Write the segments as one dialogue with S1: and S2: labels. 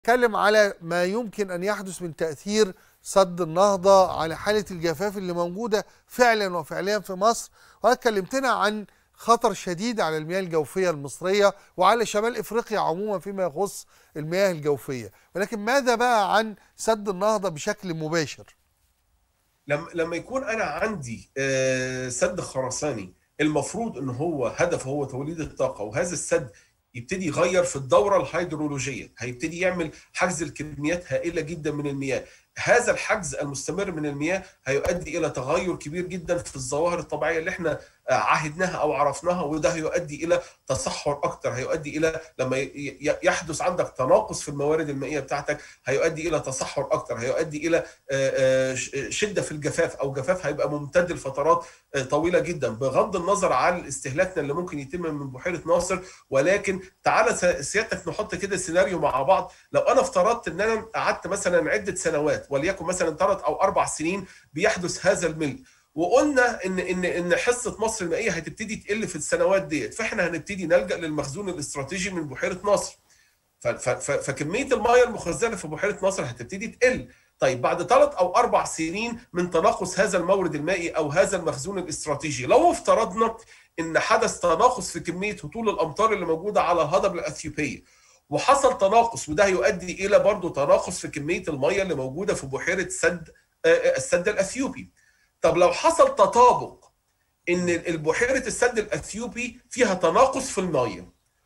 S1: اتكلم على ما يمكن ان يحدث من تاثير سد النهضه على حاله الجفاف اللي موجوده فعلا وفعليا في مصر واتكلمتنا عن خطر شديد على المياه الجوفيه المصريه وعلى شمال افريقيا عموما فيما يخص المياه الجوفيه ولكن ماذا بقى عن سد النهضه بشكل مباشر
S2: لما لما يكون انا عندي آه، سد خرساني المفروض ان هو هدفه هو توليد الطاقه وهذا السد يبتدي يغير في الدوره الهيدرولوجيه هيبتدي يعمل حجز الكميات هائله جدا من المياه هذا الحجز المستمر من المياه هيؤدي الى تغير كبير جدا في الظواهر الطبيعيه اللي احنا عهدناها او عرفناها وده هيؤدي الى تصحر اكتر هيؤدي الى لما يحدث عندك تناقص في الموارد المائيه بتاعتك هيؤدي الى تصحر اكتر هيؤدي الى شده في الجفاف او جفاف هيبقى ممتد لفترات طويله جدا بغض النظر عن استهلاكنا اللي ممكن يتم من بحيره ناصر ولكن تعالى سيادتك نحط كده سيناريو مع بعض لو انا افترضت ان انا قعدت مثلا عده سنوات وليكن مثلا ثلاث او اربع سنين بيحدث هذا الملء وقلنا ان ان ان حصه مصر المائيه هتبتدي تقل في السنوات ديت فاحنا هنبتدي نلجا للمخزون الاستراتيجي من بحيره ناصر فكميه المياه المخزنه في بحيره ناصر هتبتدي تقل طيب بعد ثلاث او اربع سنين من تناقص هذا المورد المائي او هذا المخزون الاستراتيجي لو افترضنا ان حدث تناقص في كميه هطول الامطار اللي موجوده على الهضبه الاثيوبيه وحصل تناقص وده هيؤدي الى برضه تناقص في كميه المياه اللي موجوده في بحيره سد السد الاثيوبي طب لو حصل تطابق ان البحيره السد الاثيوبي فيها تناقص في الميه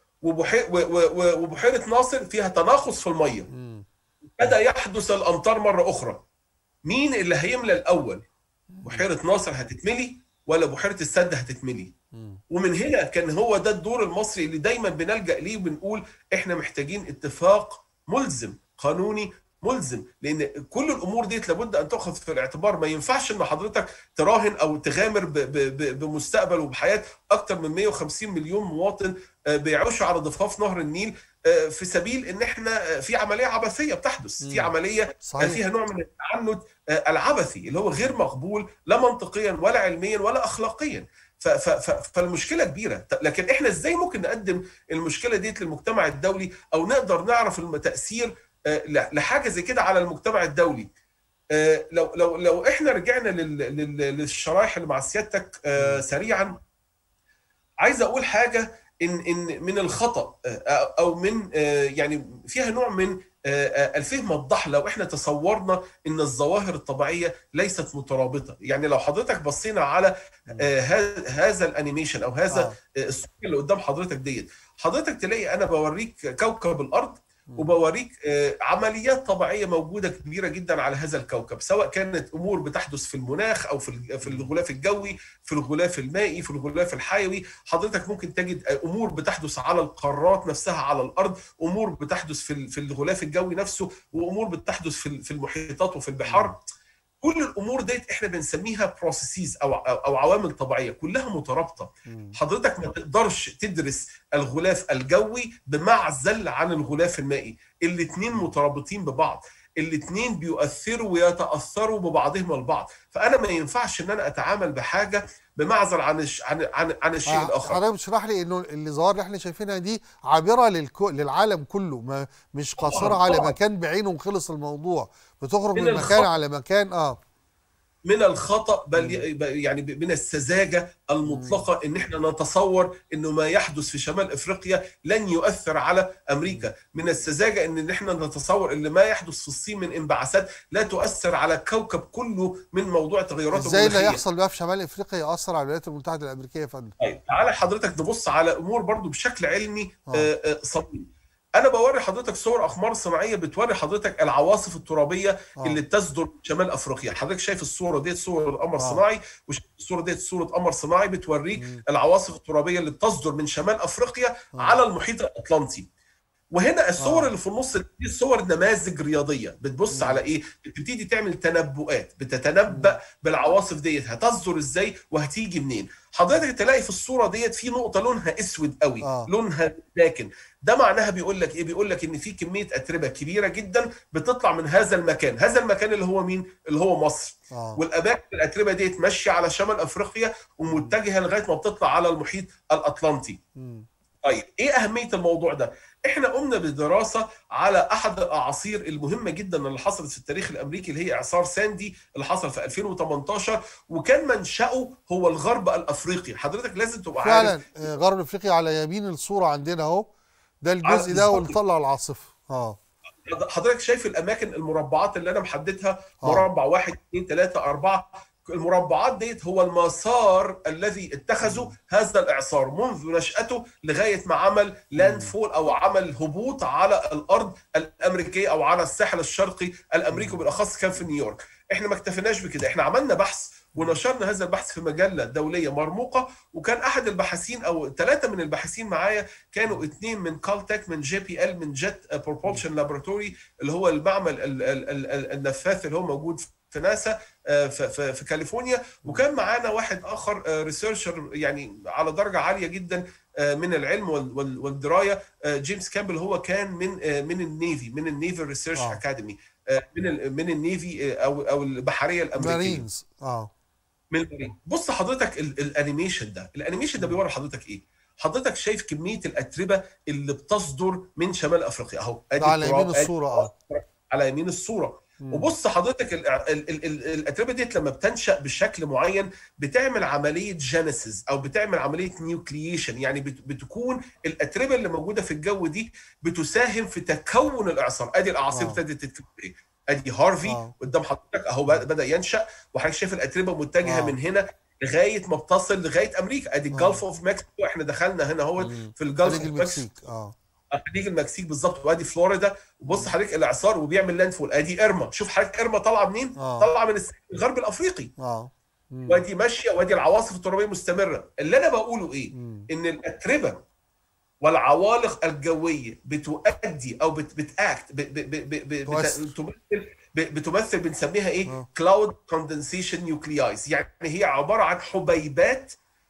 S2: وبحيره ناصر فيها تناقص في الميه بدا يحدث الامطار مره اخرى مين اللي هيملى الاول بحيره ناصر هتتملي ولا بحيره السد هتتملي ومن هنا كان هو ده الدور المصري اللي دايما بنلجا ليه وبنقول احنا محتاجين اتفاق ملزم قانوني ملزم لان كل الامور ديت لابد ان تاخذ في الاعتبار ما ينفعش ان حضرتك تراهن او تغامر بمستقبل وبحياه اكثر من 150 مليون مواطن بيعيشوا على ضفاف نهر النيل في سبيل ان احنا في عمليه عبثيه بتحدث في عمليه صحيح. فيها نوع من التعنت العبثي اللي هو غير مقبول لا منطقيا ولا علميا ولا اخلاقيا فالمشكله كبيره لكن احنا ازاي ممكن نقدم المشكله ديت للمجتمع الدولي او نقدر نعرف التاثير لحاجه زي كده على المجتمع الدولي لو لو لو احنا رجعنا للشرايح اللي مع سيادتك سريعا عايز اقول حاجه ان ان من الخطا او من يعني فيها نوع من الفهم الضحل لو احنا تصورنا ان الظواهر الطبيعيه ليست مترابطه يعني لو حضرتك بصينا على هذا الانيميشن او هذا الصوره اللي قدام حضرتك ديت حضرتك تلاقي انا بوريك كوكب الارض وبوريك عمليات طبيعيه موجوده كبيره جدا على هذا الكوكب سواء كانت امور بتحدث في المناخ او في في الغلاف الجوي في الغلاف المائي في الغلاف الحيوي حضرتك ممكن تجد امور بتحدث على القارات نفسها على الارض امور بتحدث في في الغلاف الجوي نفسه وامور بتحدث في في المحيطات وفي البحار كل الامور ديت احنا بنسميها بروسيسز او او عوامل طبيعيه كلها مترابطه حضرتك ما تقدرش تدرس الغلاف الجوي بمعزل عن الغلاف المائي الاثنين مترابطين ببعض الاثنين بيؤثروا ويتاثروا ببعضهم البعض فانا ما ينفعش ان انا اتعامل بحاجه بمعزل عن الش... عن عن, عن الشيء
S1: آه
S2: الاخر
S1: حضرتك بتشرح لي انه الظواهر اللي احنا شايفينها دي عابره للكو... للعالم كله ما مش قاصره على مكان بعينه وخلص الموضوع بتخرج من, من مكان على مكان اه
S2: من الخطا بل يعني من السذاجه المطلقه ان احنا نتصور انه ما يحدث في شمال افريقيا لن يؤثر على امريكا من السذاجه ان احنا نتصور ان ما يحدث في الصين من انبعاثات لا تؤثر على الكوكب كله من موضوع تغيرات
S1: ازاي اللي يحصل بقى في شمال افريقيا ياثر على الولايات المتحده الامريكيه يا فندم
S2: طيب تعالى حضرتك نبص على امور برضو بشكل علمي آه. صميم انا بوري حضرتك صور اقمار صناعيه بتوري حضرتك العواصف الترابيه آه. اللي تصدر من شمال افريقيا حضرتك شايف الصوره ديت صور قمر آه. صناعي والصوره ديت صوره قمر صناعي بتوريك م. العواصف الترابيه اللي بتصدر من شمال افريقيا آه. على المحيط الاطلنطي وهنا الصور آه. اللي في النص دي صور نماذج رياضيه بتبص م. على ايه بتبتدي تعمل تنبؤات بتتنبأ بالعواصف ديت هتصدر ازاي وهتيجي منين حضرتك تلاقي في الصوره ديت في نقطه لونها اسود قوي آه. لونها لكن ده معناها بيقول لك ايه بيقول لك ان في كميه اتربه كبيره جدا بتطلع من هذا المكان هذا المكان اللي هو مين اللي هو مصر آه. والاماكن الاتربه ديت ماشيه على شمال افريقيا ومتجهه لغايه ما بتطلع على المحيط الاطلنطي م. طيب ايه اهميه الموضوع ده احنا قمنا بدراسه على احد الاعاصير المهمه جدا اللي حصلت في التاريخ الامريكي اللي هي اعصار ساندي اللي حصل في 2018 وكان منشأه هو الغرب الافريقي حضرتك لازم تبقى
S1: فعلا
S2: عارف
S1: آه، غرب افريقيا على يمين الصوره عندنا اهو ده الجزء ده
S2: بالظبط.
S1: واللي طلع العاصفه اه
S2: حضرتك شايف الاماكن المربعات اللي انا محددها
S1: آه.
S2: مربع واحد اثنين ثلاثه اربعه المربعات ديت هو المسار الذي اتخذه هذا الاعصار منذ نشاته لغايه ما عمل لاند فول او عمل هبوط على الارض الامريكيه او على الساحل الشرقي الامريكي بالاخص كان في نيويورك احنا ما اكتفيناش بكده احنا عملنا بحث ونشرنا هذا البحث في مجله دوليه مرموقه وكان احد الباحثين او ثلاثه من الباحثين معايا كانوا اثنين من كالتك من جي بي ال من جيت بروبولشن لابوراتوري اللي هو المعمل ال- ال- ال- ال- النفاث اللي هو موجود في ناسا آه، في, في, في كاليفورنيا وكان معانا واحد اخر ريسيرشر يعني على درجه عاليه جدا آه، من العلم وال- وال- والدرايه آه، جيمس كامبل هو كان من آه، من النيفي من النيفي ريسيرش
S1: آه.
S2: اكاديمي من ال- من النيفي آه، او او البحريه الامريكيه
S1: مارينز اه
S2: من المارين بص حضرتك ال- الانيميشن ده الانيميشن ده بيوري حضرتك ايه حضرتك شايف كميه الاتربه اللي بتصدر من شمال افريقيا اهو ادي
S1: ده على
S2: التراب،
S1: يمين
S2: أدي
S1: الصورة، اه.
S2: على يمين الصوره وبص حضرتك ال- ال- ال- ال- الاتربه ديت لما بتنشا بشكل معين بتعمل عمليه جينيسيس او بتعمل عمليه نيوكليشن يعني بت- بتكون الاتربه اللي موجوده في الجو دي بتساهم في تكون الاعصار ادي الاعاصير
S1: اه.
S2: ابتدت تتكون ايه ادي هارفي
S1: اه.
S2: قدام حضرتك اهو بد- بدا ينشا وحضرتك شايف الاتربه متجهه
S1: اه.
S2: من هنا لغايه ما بتصل لغايه امريكا ادي
S1: اه.
S2: الجلف اوف مكسيكو احنا دخلنا هنا اهو
S1: مم.
S2: في الجلف
S1: خليج
S2: اوف مكسيكو
S1: المكسيك اه
S2: خليج المكسيك بالظبط وادي فلوريدا وبص حضرتك الاعصار وبيعمل لاند فول ادي ارما شوف حضرتك ارما طالعه منين؟
S1: اه.
S2: طالعه من الس- الغرب الافريقي
S1: اه مم.
S2: وادي ماشيه وادي العواصف الترابيه مستمره اللي انا بقوله ايه؟
S1: مم.
S2: ان الاتربه والعوالق الجويه بتؤدي او بت بتاكت ب- ب- ب- ب- ب-
S1: تؤثر.
S2: بت- بتمثل ب- بتمثل بنسميها ايه؟
S1: اه.
S2: كلاود كوندنسيشن نيوكليايز يعني هي عباره عن حبيبات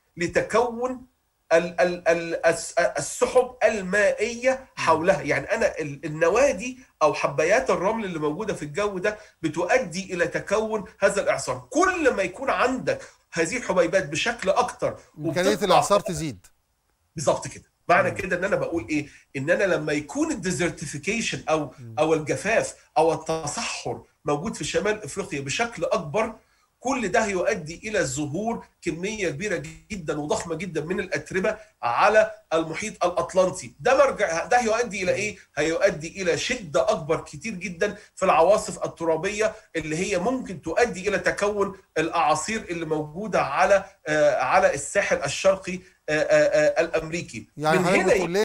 S2: لتكون ال- ال- ال- الس- السحب المائيه حولها يعني انا ال- النوادي او حبيات الرمل اللي موجوده في الجو ده بتؤدي الى تكون هذا الاعصار كل ما يكون عندك هذه الحبيبات بشكل اكتر
S1: امكانيه
S2: وبتطلع
S1: الاعصار تزيد
S2: بالظبط كده معنى كده ان انا بقول ايه ان انا لما يكون الديزرتيفيكيشن او او الجفاف او التصحر موجود في شمال افريقيا بشكل اكبر كل ده يؤدي الى ظهور كميه كبيره جدا وضخمه جدا من الاتربه على المحيط الاطلنطي ده مرجع ده هيؤدي الى ايه هيؤدي الى شده اكبر كتير جدا في العواصف الترابيه اللي هي ممكن تؤدي الى تكون الاعاصير اللي موجوده على آه، على الساحل الشرقي آه، آه، آه، الامريكي
S1: يعني
S2: من
S1: حضرتك
S2: هنا
S1: بتقول